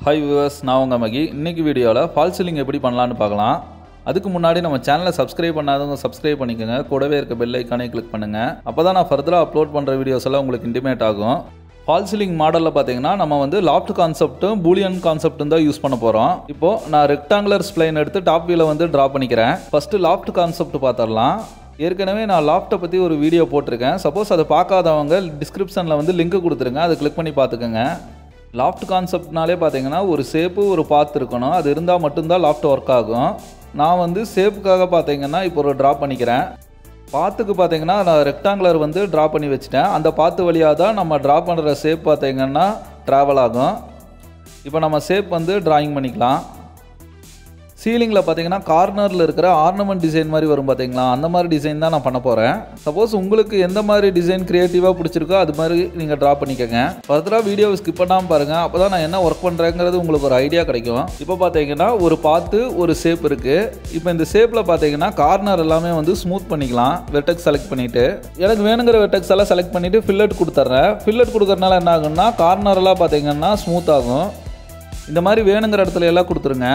hi viewers நான் உங்கள் மகி இன்னைக்கு வீடியோவில் ஃபால் சீலிங் எப்படி பண்ணலான்னு பார்க்கலாம் அதுக்கு முன்னாடி நம்ம சேனலை சப்ஸ்கிரைப் பண்ணாதவங்க சப்ஸ்கிரைப் பண்ணிக்கோங்க கூடவே இருக்க பெல் ஐக்கானே கிளிக் பண்ணுங்கள் அப்போ தான் நான் ஃபர்தராக அப்லோட் பண்ணுற வீடியோஸ் எல்லாம் உங்களுக்கு இன்டிமேட் ஆகும் ஃபால் சீலிங் மாடலில் பார்த்தீங்கன்னா நம்ம வந்து லாஃப்ட் கான்செப்ட்டும் பூலியன் கான்செப்ட்டும் தான் யூஸ் பண்ண போகிறோம் இப்போது நான் ரெக்டாங்குலர் ஸ்ப்ளைன் எடுத்து டாப் வியூவில் வந்து ட்ரா பண்ணிக்கிறேன் ஃபஸ்ட்டு லாஃப்ட் கான்செப்ட் பார்த்துடலாம் ஏற்கனவே நான் லாஃப்ட்டை பற்றி ஒரு வீடியோ போட்டிருக்கேன் சப்போஸ் அதை பார்க்காதவங்க டிஸ்கிரிப்ஷனில் வந்து லிங்க் கொடுத்துருங்க அதை கிளிக் பண்ணி பார்த்துக்கோங்க லாஃப்ட் கான்செப்ட்னாலே பார்த்தீங்கன்னா ஒரு ஷேப்பு ஒரு பாத் இருக்கணும் அது இருந்தால் மட்டும்தான் லாஃப்ட் ஒர்க் ஆகும் நான் வந்து ஷேப்புக்காக பார்த்தீங்கன்னா இப்போ ஒரு ட்ரா பண்ணிக்கிறேன் பாத்துக்கு பார்த்தீங்கன்னா நான் ரெக்டாங்குலர் வந்து ட்ரா பண்ணி வச்சுட்டேன் அந்த பாத்து வழியாக தான் நம்ம ட்ரா பண்ணுற ஷேப் பார்த்தீங்கன்னா ட்ராவல் ஆகும் இப்போ நம்ம ஷேப் வந்து டிராயிங் பண்ணிக்கலாம் சீலிங்கில் பார்த்தீங்கன்னா கார்னரில் இருக்கிற ஆர்னமெண்ட் டிசைன் மாதிரி வரும் பார்த்தீங்களா அந்த மாதிரி டிசைன் தான் நான் பண்ண போகிறேன் சப்போஸ் உங்களுக்கு எந்த மாதிரி டிசைன் க்ரியேட்டிவாக பிடிச்சிருக்கோ அது மாதிரி நீங்கள் ட்ரா பண்ணிக்கோங்க ஃபர்தராக வீடியோவை ஸ்கிப் பண்ணாமல் பாருங்கள் அப்போ தான் நான் என்ன ஒர்க் பண்ணுறேங்கிறது உங்களுக்கு ஒரு ஐடியா கிடைக்கும் இப்போ பார்த்தீங்கன்னா ஒரு பாத்து ஒரு ஷேப் இருக்குது இப்போ இந்த ஷேப்பில் பார்த்தீங்கன்னா கார்னர் எல்லாமே வந்து ஸ்மூத் பண்ணிக்கலாம் வெட்டெக்ஸ் செலக்ட் பண்ணிவிட்டு எனக்கு வேணுங்கிற வெட்டெக்ஸ் எல்லாம் செலக்ட் பண்ணிவிட்டு ஃபில்லட் கொடுத்துட்றேன் ஃபில்லட் கொடுக்கறனால என்ன ஆகும்னா கார்னர் எல்லாம் பார்த்தீங்கன்னா ஸ்மூத் ஆகும் இந்த மாதிரி வேணுங்கிற இடத்துல எல்லாம் கொடுத்துருங்க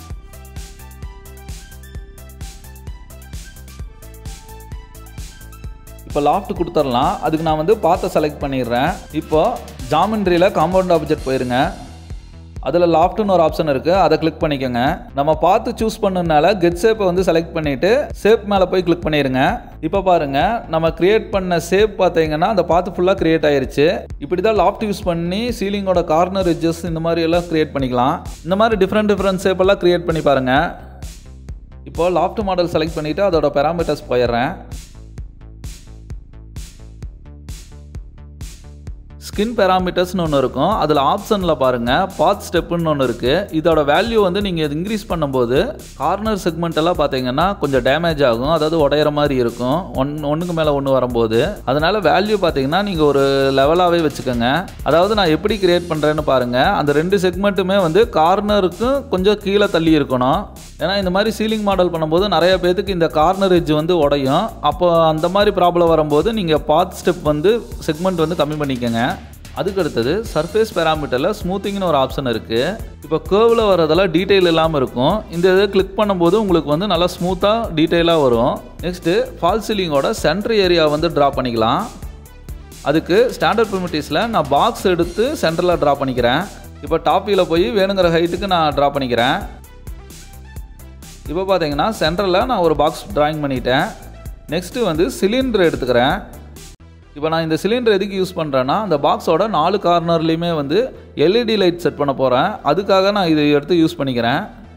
இப்போ லாஃப்ட் கொடுத்துடலாம் அதுக்கு நான் வந்து பாத்தை செலக்ட் பண்ணிடுறேன் இப்போ ஜாமெண்ட்ரியில் காம்பவுண்ட் ஆப்ஜெக்ட் போயிருங்க அதில் லாஃப்ட்னு ஒரு ஆப்ஷன் இருக்குது அதை கிளிக் பண்ணிக்கோங்க நம்ம பார்த்து சூஸ் பண்ணனால கெட் ஷேப்பை வந்து செலக்ட் பண்ணிவிட்டு ஷேப் மேலே போய் கிளிக் பண்ணிடுங்க இப்போ பாருங்கள் நம்ம கிரியேட் பண்ண ஷேப் பார்த்தீங்கன்னா அந்த பார்த்து ஃபுல்லாக கிரியேட் ஆயிருச்சு இப்படி தான் லாஃப்ட் யூஸ் பண்ணி சீலிங்கோட கார்னர் ரிட்ஜஸ் இந்த மாதிரி எல்லாம் கிரியேட் பண்ணிக்கலாம் இந்த மாதிரி டிஃப்ரெண்ட் டிஃப்ரெண்ட் ஷேப் எல்லாம் கிரியேட் பண்ணி பாருங்கள் இப்போ லாஃப்ட் மாடல் செலக்ட் பண்ணிவிட்டு அதோட பேராமீட்டர்ஸ் போயிடுறேன் ஸ்கின் பேராமீட்டர்ஸ்னு ஒன்று இருக்கும் அதில் ஆப்ஷனில் பாருங்கள் பாத் ஸ்டெப்புன்னு ஒன்று இருக்குது இதோட வேல்யூ வந்து நீங்கள் இது இன்க்ரீஸ் பண்ணும்போது கார்னர் செக்மெண்ட் எல்லாம் பார்த்தீங்கன்னா கொஞ்சம் டேமேஜ் ஆகும் அதாவது உடையிற மாதிரி இருக்கும் ஒன் ஒன்றுக்கு மேலே ஒன்று வரும்போது அதனால் வேல்யூ பார்த்தீங்கன்னா நீங்கள் ஒரு லெவலாகவே வச்சுக்கோங்க அதாவது நான் எப்படி கிரியேட் பண்ணுறேன்னு பாருங்கள் அந்த ரெண்டு செக்மெண்ட்டுமே வந்து கார்னருக்கும் கொஞ்சம் கீழே தள்ளி இருக்கணும் ஏன்னா இந்த மாதிரி சீலிங் மாடல் பண்ணும்போது நிறைய பேத்துக்கு இந்த கார்னர் எட்ஜ் வந்து உடையும் அப்போ அந்த மாதிரி ப்ராப்ளம் வரும்போது நீங்கள் பாத் ஸ்டெப் வந்து செக்மெண்ட் வந்து கம்மி பண்ணிக்கோங்க அதுக்கு அடுத்தது சர்ஃபேஸ் பேராமீட்டரில் ஸ்மூத்திங்னு ஒரு ஆப்ஷன் இருக்குது இப்போ கேர்வில் வரதெல்லாம் டீட்டெயில் இல்லாமல் இருக்கும் இந்த இதை கிளிக் பண்ணும்போது உங்களுக்கு வந்து நல்லா ஸ்மூத்தாக டீட்டெயிலாக வரும் நெக்ஸ்ட்டு ஃபால் சீலிங்கோட சென்ட்ரு ஏரியா வந்து ட்ரா பண்ணிக்கலாம் அதுக்கு ஸ்டாண்டர்ட் ப்ரிமிட்டிஸில் நான் பாக்ஸ் எடுத்து சென்டரில் ட்ரா பண்ணிக்கிறேன் இப்போ டாப்பியில் போய் வேணுங்கிற ஹைட்டுக்கு நான் ட்ரா பண்ணிக்கிறேன் இப்போ பார்த்தீங்கன்னா சென்டரில் நான் ஒரு பாக்ஸ் ட்ராயிங் பண்ணிட்டேன் நெக்ஸ்ட்டு வந்து சிலிண்டர் எடுத்துக்கிறேன் இப்போ நான் இந்த சிலிண்டர் எதுக்கு யூஸ் பண்ணுறேன்னா அந்த பாக்ஸோட நாலு கார்னர்லேயுமே வந்து எல்இடி லைட் செட் பண்ண போகிறேன் அதுக்காக நான் இதை எடுத்து யூஸ் பண்ணிக்கிறேன்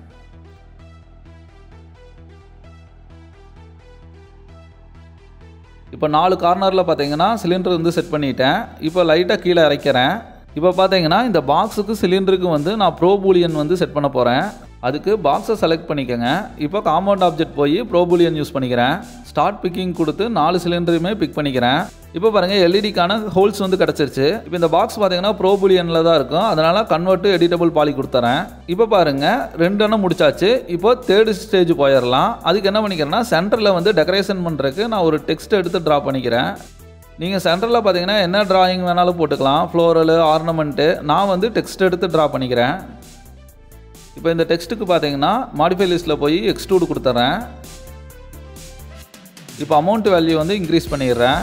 இப்போ நாலு கார்னரில் பார்த்தீங்கன்னா சிலிண்டர் வந்து செட் பண்ணிட்டேன் இப்போ லைட்டாக கீழே இறக்கிறேன் இப்போ பார்த்தீங்கன்னா இந்த பாக்ஸுக்கு சிலிண்டருக்கு வந்து நான் ப்ரோபூலியன் வந்து செட் பண்ண போகிறேன் அதுக்கு பாக்ஸை செலக்ட் பண்ணிக்கோங்க இப்போ காம்பவுண்ட் ஆப்ஜெக்ட் போய் ப்ரோபூலியன் யூஸ் பண்ணிக்கிறேன் ஸ்டார்ட் பிக்கிங் கொடுத்து நாலு சிலிண்டருமே பிக் பண்ணிக்கிறேன் இப்போ பாருங்கள் எல்இடிக்கான ஹோல்ஸ் வந்து கிடச்சிருச்சு இப்போ இந்த பாக்ஸ் பார்த்தீங்கன்னா ப்ரோபூலியனில் தான் இருக்கும் அதனால் கன்வெர்ட் எடிட்டபிள் பாலி கொடுத்துறேன் இப்போ பாருங்கள் ரெண்டு எண்ணம் முடிச்சாச்சு இப்போ தேர்டு ஸ்டேஜ் போயிடலாம் அதுக்கு என்ன பண்ணிக்கிறேன்னா சென்டரில் வந்து டெக்கரேஷன் பண்ணுறதுக்கு நான் ஒரு டெக்ஸ்ட் எடுத்து ட்ரா பண்ணிக்கிறேன் நீங்கள் சென்டரில் பார்த்தீங்கன்னா என்ன ட்ராயிங் வேணாலும் போட்டுக்கலாம் ஃப்ளோரல் ஆர்னமெண்ட்டு நான் வந்து டெக்ஸ்ட் எடுத்து ட்ரா பண்ணிக்கிறேன் இப்போ இந்த டெக்ஸ்ட்டுக்கு பார்த்தீங்கன்னா மாடிஃபை லிஸ்ட்டில் போய் எக்ஸ்ட்ரூட் கொடுத்துட்றேன் இப்போ அமௌண்ட் வேல்யூ வந்து இன்க்ரீஸ் பண்ணிடுறேன்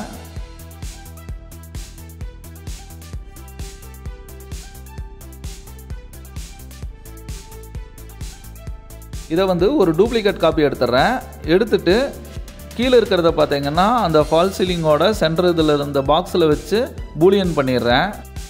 இதை வந்து ஒரு டூப்ளிகேட் காப்பி எடுத்துடுறேன் எடுத்துட்டு கீழே இருக்கிறத பார்த்தீங்கன்னா அந்த ஃபால் சீலிங்கோட சென்டர் இதில் இருந்த பாக்ஸில் வச்சு பூலியன் பண்ணிடுறேன்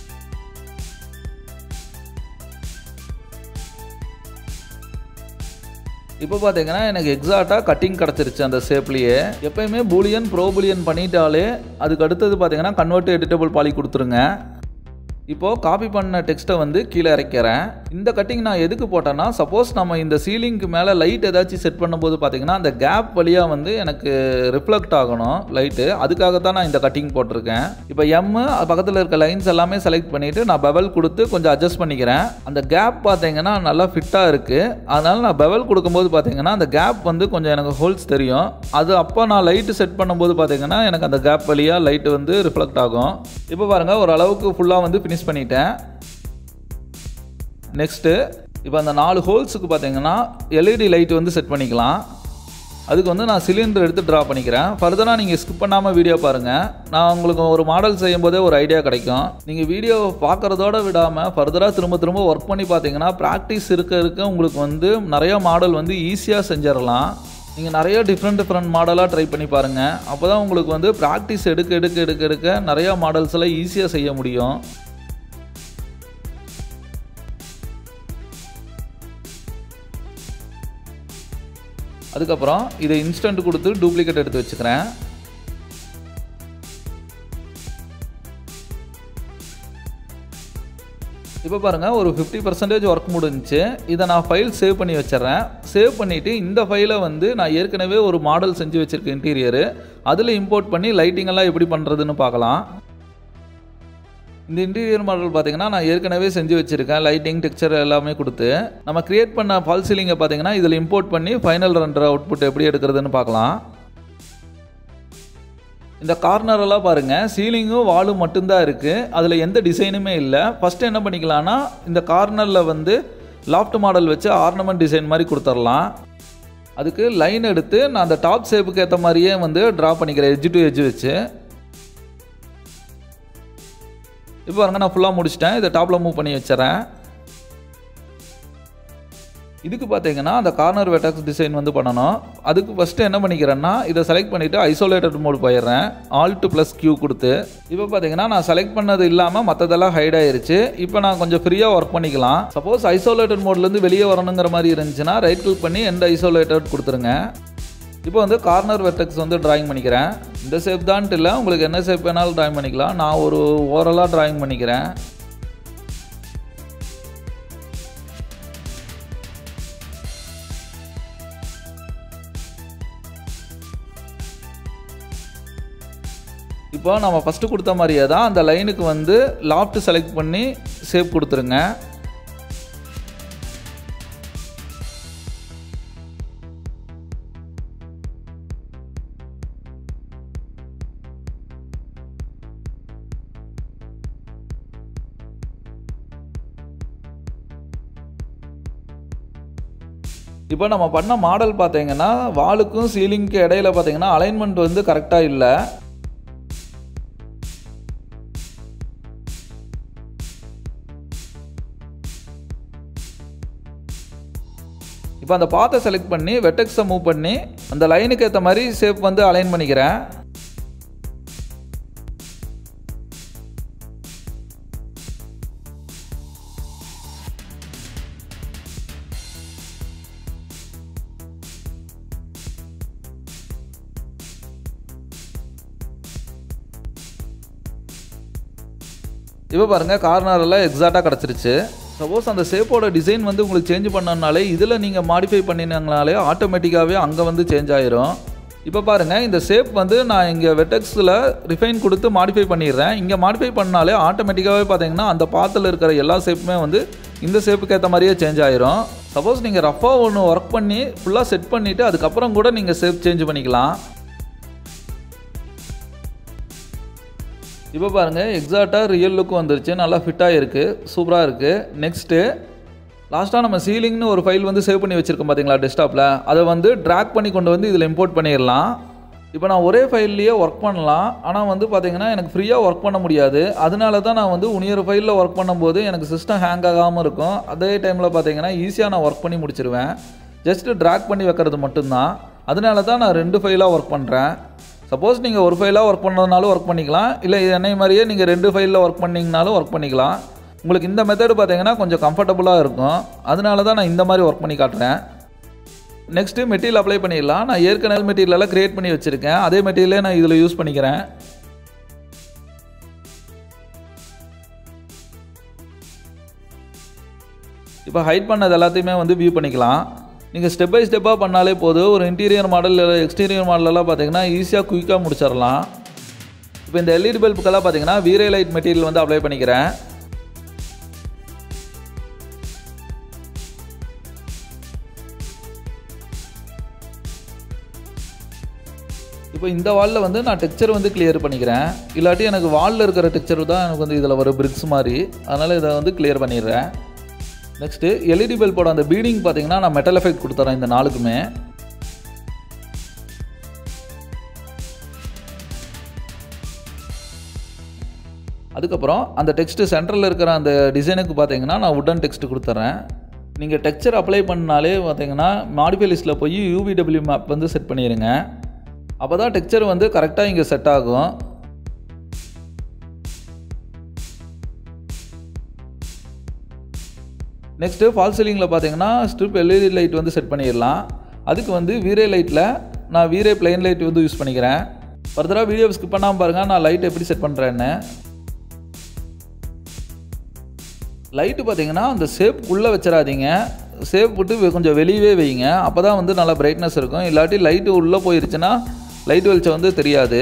இப்போ பார்த்தீங்கன்னா எனக்கு எக்ஸாக்டாக கட்டிங் கிடச்சிருச்சு அந்த ஷேப்லேயே எப்பயுமே பூலியன் ப்ரோ பூலியன் பண்ணிட்டாலே அதுக்கு அடுத்தது பார்த்தீங்கன்னா கன்வெர்ட் எடிட்டபிள் பாலி கொடுத்துருங்க இப்போது காப்பி பண்ண டெக்ஸ்ட்டை வந்து கீழே இறக்கிறேன் இந்த கட்டிங் நான் எதுக்கு போட்டேன்னா சப்போஸ் நம்ம இந்த சீலிங்க்கு மேலே லைட் ஏதாச்சும் செட் பண்ணும்போது பார்த்தீங்கன்னா அந்த கேப் வழியாக வந்து எனக்கு ரிஃப்ளெக்ட் ஆகணும் லைட்டு அதுக்காக தான் நான் இந்த கட்டிங் போட்டிருக்கேன் இப்போ எம் பக்கத்தில் இருக்க லைன்ஸ் எல்லாமே செலக்ட் பண்ணிவிட்டு நான் பெவல் கொடுத்து கொஞ்சம் அட்ஜஸ்ட் பண்ணிக்கிறேன் அந்த கேப் பார்த்தீங்கன்னா நல்லா ஃபிட்டாக இருக்குது அதனால் நான் பெவல் கொடுக்கும்போது பார்த்தீங்கன்னா அந்த கேப் வந்து கொஞ்சம் எனக்கு ஹோல்ஸ் தெரியும் அது அப்போ நான் லைட்டு செட் பண்ணும்போது பார்த்தீங்கன்னா எனக்கு அந்த கேப் வழியாக லைட்டு வந்து ரிஃப்ளெக்ட் ஆகும் இப்போ பாருங்கள் ஓரளவுக்கு ஃபுல்லாக வந்து ஃபினிஷ் பண்ணிட்டேன் நெக்ஸ்ட்டு இப்போ அந்த நாலு ஹோல்ஸுக்கு பார்த்தீங்கன்னா எல்இடி லைட் வந்து செட் பண்ணிக்கலாம் அதுக்கு வந்து நான் சிலிண்டர் எடுத்து ட்ரா பண்ணிக்கிறேன் ஃபர்தராக நீங்கள் ஸ்கிப் பண்ணாமல் வீடியோ பாருங்கள் நான் உங்களுக்கு ஒரு மாடல் செய்யும் போதே ஒரு ஐடியா கிடைக்கும் நீங்கள் வீடியோ பார்க்குறதோட விடாமல் ஃபர்தராக திரும்ப திரும்ப ஒர்க் பண்ணி பார்த்தீங்கன்னா ப்ராக்டிஸ் இருக்க இருக்க உங்களுக்கு வந்து நிறையா மாடல் வந்து ஈஸியாக செஞ்சிடலாம் நீங்கள் நிறைய டிஃப்ரெண்ட் டிஃப்ரெண்ட் மாடலாக ட்ரை பண்ணி பாருங்கள் அப்போ தான் உங்களுக்கு வந்து ப்ராக்டிஸ் எடுக்க எடுக்க எடுக்க எடுக்க நிறையா மாடல்ஸ் எல்லாம் ஈஸியாக செய்ய முடியும் அதுக்கப்புறம் இதை இன்ஸ்டன்ட் கொடுத்து டூப்ளிகேட் எடுத்து வச்சுக்கிறேன் இப்போ பாருங்கள் ஒரு ஃபிஃப்டி பர்சன்டேஜ் ஒர்க் முடிஞ்சுச்சு இதை நான் ஃபைல் சேவ் பண்ணி வச்சிடுறேன் சேவ் பண்ணிவிட்டு இந்த ஃபைலை வந்து நான் ஏற்கனவே ஒரு மாடல் செஞ்சு வச்சுருக்கேன் இன்டீரியரு அதில் இம்போர்ட் பண்ணி லைட்டிங் எல்லாம் எப்படி பண்ணுறதுன்னு பார்க்கலாம் இந்த இன்டீரியர் மாடல் பார்த்தீங்கன்னா நான் ஏற்கனவே செஞ்சு வச்சுருக்கேன் லைட்டிங் டெக்ஸ்சர் எல்லாமே கொடுத்து நம்ம கிரியேட் பண்ண ஃபால் சீலிங்கை பார்த்தீங்கன்னா இதில் இம்போர்ட் பண்ணி ஃபைனல் ரெண்டர் அவுட்புட் எப்படி எடுக்கிறதுன்னு பார்க்கலாம் இந்த கார்னரெல்லாம் பாருங்கள் சீலிங்கும் வாலும் மட்டும்தான் இருக்குது அதில் எந்த டிசைனுமே இல்லை ஃபஸ்ட்டு என்ன பண்ணிக்கலாம்னா இந்த கார்னரில் வந்து லாஃப்ட் மாடல் வச்சு ஆர்னமெண்ட் டிசைன் மாதிரி கொடுத்துடலாம் அதுக்கு லைன் எடுத்து நான் அந்த டாப் ஷேப்புக்கு ஏற்ற மாதிரியே வந்து ட்ரா பண்ணிக்கிறேன் எட்ஜ் டு எட்ஜ் வச்சு இப்போ பாருங்க நான் ஃபுல்லாக முடிச்சிட்டேன் இதை டாப்பில் மூவ் பண்ணி வச்சுறேன் இதுக்கு பார்த்தீங்கன்னா அந்த கார்னர் வெட்டாக்ஸ் டிசைன் வந்து பண்ணணும் அதுக்கு ஃபஸ்ட்டு என்ன பண்ணிக்கிறேன்னா இதை செலக்ட் பண்ணிவிட்டு ஐசோலேட்டட் மோட் போயிடுறேன் ஆல்ட் ப்ளஸ் கியூ கொடுத்து இப்போ பார்த்தீங்கன்னா நான் செலக்ட் பண்ணது இல்லாமல் மற்றதெல்லாம் ஹைட் ஆயிருச்சு இப்போ நான் கொஞ்சம் ஃப்ரீயாக ஒர்க் பண்ணிக்கலாம் சப்போஸ் ஐசோலேட்டட் மோட்லேருந்து வெளியே வரணுங்கிற மாதிரி இருந்துச்சுன்னா ரைட் கிளிக் பண்ணி எந்த ஐசோலேட்டட் கொடுத்துருங்க இப்போ வந்து கார்னர் வெர்டெக்ஸ் வந்து டிராயிங் பண்ணிக்கிறேன் இந்த ஷேப் தான்ட்டு இல்லை உங்களுக்கு என்ன ஷேப் வேணாலும் டிராயிங் பண்ணிக்கலாம் நான் ஒரு ஓரலாக டிராயிங் பண்ணிக்கிறேன் இப்போ நம்ம ஃபஸ்ட்டு கொடுத்த மாதிரியே தான் அந்த லைனுக்கு வந்து லாஃப்ட் செலக்ட் பண்ணி ஷேப் கொடுத்துருங்க இப்போ நம்ம பண்ண மாடல் பார்த்தீங்கன்னா வாலுக்கும் சீலிங்க்கு இடையில பார்த்தீங்கன்னா அலைன்மெண்ட் வந்து கரெக்டாக இல்லை இப்போ அந்த பாத்தை செலக்ட் பண்ணி வெட்டெக்ஸை மூவ் பண்ணி அந்த லைனுக்கு ஏற்ற மாதிரி ஷேப் வந்து அலைன் பண்ணிக்கிறேன் இப்போ பாருங்கள் கார்னர் எல்லாம் எக்ஸாக்டாக கிடச்சிருச்சு சப்போஸ் அந்த ஷேப்போட டிசைன் வந்து உங்களுக்கு சேஞ்ச் பண்ணனாலே இதில் நீங்கள் மாடிஃபை பண்ணினாங்கனாலே ஆட்டோமேட்டிக்காகவே அங்கே வந்து சேஞ்ச் ஆயிரும் இப்போ பாருங்கள் இந்த ஷேப் வந்து நான் இங்கே வெட்டெக்ஸில் ரிஃபைன் கொடுத்து மாடிஃபை பண்ணிடுறேன் இங்கே மாடிஃபை பண்ணாலே ஆட்டோமேட்டிக்காகவே பார்த்தீங்கன்னா அந்த பாத்தில் இருக்கிற எல்லா ஷேப்புமே வந்து இந்த ஷேப்புக்கு ஏற்ற மாதிரியே சேஞ்ச் ஆயிரும் சப்போஸ் நீங்கள் ரஃபாக ஒன்று ஒர்க் பண்ணி ஃபுல்லாக செட் பண்ணிவிட்டு அதுக்கப்புறம் கூட நீங்கள் ஷேப் சேஞ்ச் பண்ணிக்கலாம் இப்போ பாருங்கள் எக்ஸாக்டாக ரியல் லுக் வந்துருச்சு நல்லா ஃபிட்டாக இருக்குது சூப்பராக இருக்குது நெக்ஸ்ட்டு லாஸ்ட்டாக நம்ம சீலிங்னு ஒரு ஃபைல் வந்து சேவ் பண்ணி வச்சுருக்கோம் பார்த்தீங்களா டெஸ்க்டாப்பில் அதை வந்து ட்ராக் பண்ணி கொண்டு வந்து இதில் இம்போர்ட் பண்ணிடலாம் இப்போ நான் ஒரே ஃபைல்லையே ஒர்க் பண்ணலாம் ஆனால் வந்து பார்த்தீங்கன்னா எனக்கு ஃப்ரீயாக ஒர்க் பண்ண முடியாது அதனால தான் நான் வந்து உனியர் ஃபைலில் ஒர்க் பண்ணும்போது எனக்கு சிஸ்டம் ஹேங் ஆகாமல் இருக்கும் அதே டைமில் பார்த்தீங்கன்னா ஈஸியாக நான் ஒர்க் பண்ணி முடிச்சிருவேன் ஜஸ்ட்டு ட்ராக் பண்ணி வைக்கிறது மட்டும்தான் அதனால தான் நான் ரெண்டு ஃபைலாக ஒர்க் பண்ணுறேன் சப்போஸ் நீங்கள் ஒரு ஃபைலாக ஒர்க் பண்ணுறதுனாலும் ஒர்க் பண்ணிக்கலாம் இல்லை என்னை மாதிரியே நீங்கள் ரெண்டு ஃபைலில் ஒர்க் பண்ணிங்கனாலும் ஒர்க் பண்ணிக்கலாம் உங்களுக்கு இந்த மெத்தடு பார்த்தீங்கன்னா கொஞ்சம் கம்ஃபர்டபுளாக இருக்கும் அதனால தான் நான் இந்த மாதிரி ஒர்க் பண்ணி காட்டுறேன் நெக்ஸ்ட்டு மெட்டீரியல் அப்ளை பண்ணிடலாம் நான் ஏற்கனவே மெட்டீரியலெல்லாம் க்ரியேட் பண்ணி வச்சுருக்கேன் அதே மெட்டீரியலே நான் இதில் யூஸ் பண்ணிக்கிறேன் இப்போ ஹைட் பண்ணது எல்லாத்தையுமே வந்து வியூ பண்ணிக்கலாம் நீங்கள் ஸ்டெப் பை ஸ்டெப்பாக பண்ணாலே போதும் ஒரு இன்டீரியர் மாடல் இல்லை எக்ஸ்டீரியர் மாடலெல்லாம் பார்த்தீங்கன்னா ஈஸியாக குயிக்காக முடிச்சிடலாம் இப்போ இந்த எல்இடி பல்புக்கெல்லாம் பார்த்தீங்கன்னா வீரே லைட் மெட்டீரியல் வந்து அப்ளை பண்ணிக்கிறேன் இப்போ இந்த வாலில் வந்து நான் டெக்ஸ்சர் வந்து கிளியர் பண்ணிக்கிறேன் இல்லாட்டி எனக்கு வாலில் இருக்கிற டெக்ஸ்சர் தான் எனக்கு வந்து இதில் வரும் பிரிக்ஸ் மாதிரி அதனால் இதை வந்து கிளியர் பண்ணிடுறேன் நெக்ஸ்ட்டு எல்இடி பல்போட அந்த பீடிங் பார்த்தீங்கன்னா நான் மெட்டல் எஃபெக்ட் கொடுத்துறேன் இந்த நாளுக்குமே அதுக்கப்புறம் அந்த டெக்ஸ்ட்டு சென்டரில் இருக்கிற அந்த டிசைனுக்கு பார்த்தீங்கன்னா நான் உட்டன் டெக்ஸ்ட் கொடுத்துட்றேன் நீங்கள் டெக்ஸ்சர் அப்ளை பண்ணாலே பார்த்தீங்கன்னா மாடிஃபை லிஸ்ட்டில் போய் யூவிடபிள்யூ மேப் வந்து செட் பண்ணிடுங்க அப்போ தான் டெக்ஸ்சர் வந்து கரெக்டாக இங்கே செட் ஆகும் நெக்ஸ்ட்டு ஃபால் சீலிங்கில் பார்த்தீங்கன்னா ஸ்ட்ரிப் எல்இடி லைட் வந்து செட் பண்ணிடலாம் அதுக்கு வந்து வீரே லைட்டில் நான் வீரே பிளைன் லைட் வந்து யூஸ் பண்ணிக்கிறேன் ஃபர்தராக வீடியோ ஸ்கிப் பண்ணாமல் பாருங்கள் நான் லைட் எப்படி செட் பண்ணுறேன்னு லைட்டு பார்த்தீங்கன்னா அந்த சேப்புக்குள்ளே வச்சிடாதீங்க சேப் விட்டு கொஞ்சம் வெளியவே வைங்க அப்போ தான் வந்து நல்லா பிரைட்னஸ் இருக்கும் இல்லாட்டி லைட்டு உள்ளே போயிருச்சுன்னா லைட் வெளிச்சம் வந்து தெரியாது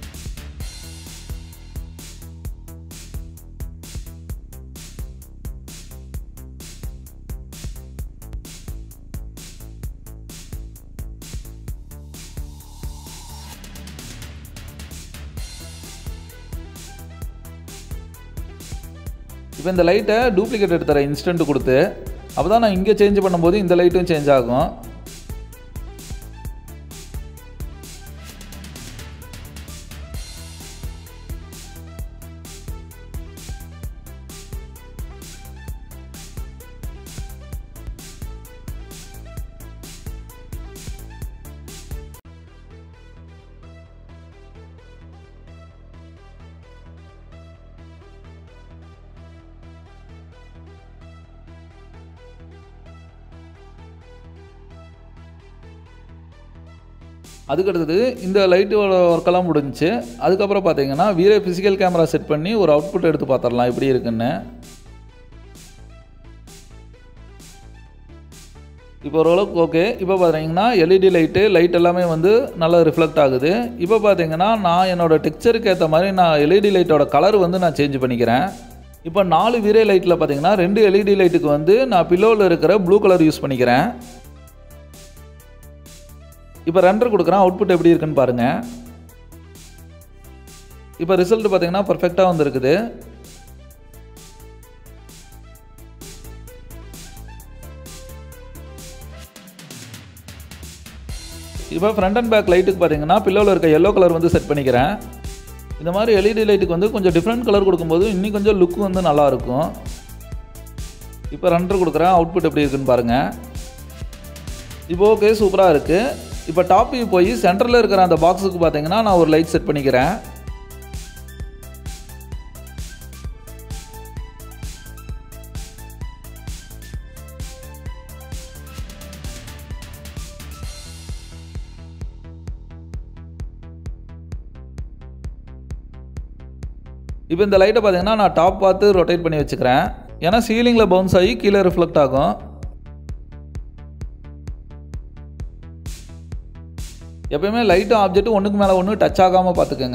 இப்போ இந்த லைட்டை டூப்ளிகேட் எடுத்துறேன் இன்ஸ்டன்ட் கொடுத்து அப்போ தான் நான் இங்கே சேஞ்ச் பண்ணும்போது இந்த லைட்டும் சேஞ்ச் ஆகும் அதுக்கடுத்தது இந்த லைட்டோட ஒர்க்கெல்லாம் முடிஞ்சுச்சு அதுக்கப்புறம் பார்த்தீங்கன்னா வீரே ஃபிசிக்கல் கேமரா செட் பண்ணி ஒரு அவுட்புட் எடுத்து பார்த்துடலாம் எப்படி இருக்குன்னு இப்போ ஓரளவுக்கு ஓகே இப்போ பார்த்தீங்கன்னா எல்இடி லைட்டு லைட் எல்லாமே வந்து நல்லா ரிஃப்ளெக்ட் ஆகுது இப்போ பார்த்தீங்கன்னா நான் என்னோடய டெக்ஸ்சருக்கு ஏற்ற மாதிரி நான் எல்இடி லைட்டோட கலர் வந்து நான் சேஞ்ச் பண்ணிக்கிறேன் இப்போ நாலு வீரே லைட்டில் பார்த்தீங்கன்னா ரெண்டு எல்இடி லைட்டுக்கு வந்து நான் பில்லோவில் இருக்கிற ப்ளூ கலர் யூஸ் பண்ணிக்கிறேன் இப்போ ரெண்டர் கொடுக்குறேன் அவுட்புட் எப்படி இருக்குன்னு பாருங்கள் இப்போ ரிசல்ட் பார்த்தீங்கன்னா பர்ஃபெக்டாக வந்துருக்குது இப்போ ஃப்ரண்ட் அண்ட் பேக் லைட்டுக்கு பார்த்தீங்கன்னா பில்லோவில் இருக்க எல்லோ கலர் வந்து செட் பண்ணிக்கிறேன் இந்த மாதிரி எல்இடி லைட்டுக்கு வந்து கொஞ்சம் டிஃப்ரெண்ட் கலர் கொடுக்கும்போது இன்னும் கொஞ்சம் லுக் வந்து நல்லாயிருக்கும் இப்போ ரெண்டர் கொடுக்குறேன் அவுட்புட் எப்படி இருக்குன்னு பாருங்கள் இப்போ ஓகே சூப்பராக இருக்குது இப்போ டாப் வியூ போய் சென்டரில் இருக்கிற அந்த பாக்ஸுக்கு பார்த்தீங்கன்னா நான் ஒரு லைட் செட் பண்ணிக்கிறேன் இப்போ இந்த லைட்டை பார்த்தீங்கன்னா நான் டாப் பார்த்து ரொட்டேட் பண்ணி வச்சுக்கிறேன் ஏன்னா சீலிங்கில் பவுன்ஸ் ஆகி கீழே ரிஃப்ளெக்ட் ஆகும் எப்பயுமே லைட்டும் ஆப்ஜெக்ட்டும் ஒன்றுக்கு மேலே ஒன்று டச் ஆகாமல் பார்த்துக்கோங்க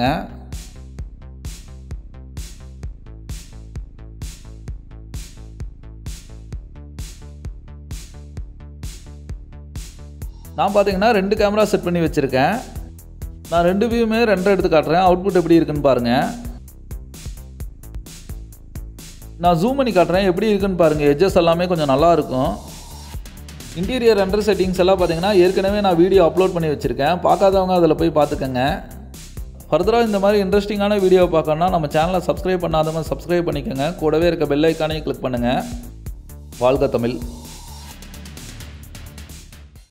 நான் பார்த்தீங்கன்னா ரெண்டு கேமரா செட் பண்ணி வச்சுருக்கேன் நான் ரெண்டு வியூமே ரெண்டரை எடுத்து காட்டுறேன் அவுட்புட் எப்படி இருக்குன்னு பாருங்கள் நான் ஜூம் பண்ணி காட்டுறேன் எப்படி இருக்குன்னு பாருங்கள் எட்ஜஸ் எல்லாமே கொஞ்சம் நல்லா இருக்கும் இன்டீரியர் ரெண்டர் செட்டிங்ஸ் எல்லாம் பார்த்தீங்கன்னா ஏற்கனவே நான் வீடியோ அப்லோட் பண்ணி வச்சுருக்கேன் பார்க்காதவங்க அதில் போய் பார்த்துக்கங்க ஃபர்தராக இந்த மாதிரி இன்ட்ரெஸ்டிங்கான வீடியோ பார்க்கணுன்னா நம்ம சேனலை சப்ஸ்கிரைப் பண்ணாதவங்க சப்ஸ்கிரைப் பண்ணிக்கோங்க கூடவே இருக்க பெல் ஐக்கானையும் கிளிக் பண்ணுங்கள் வாழ்க தமிழ்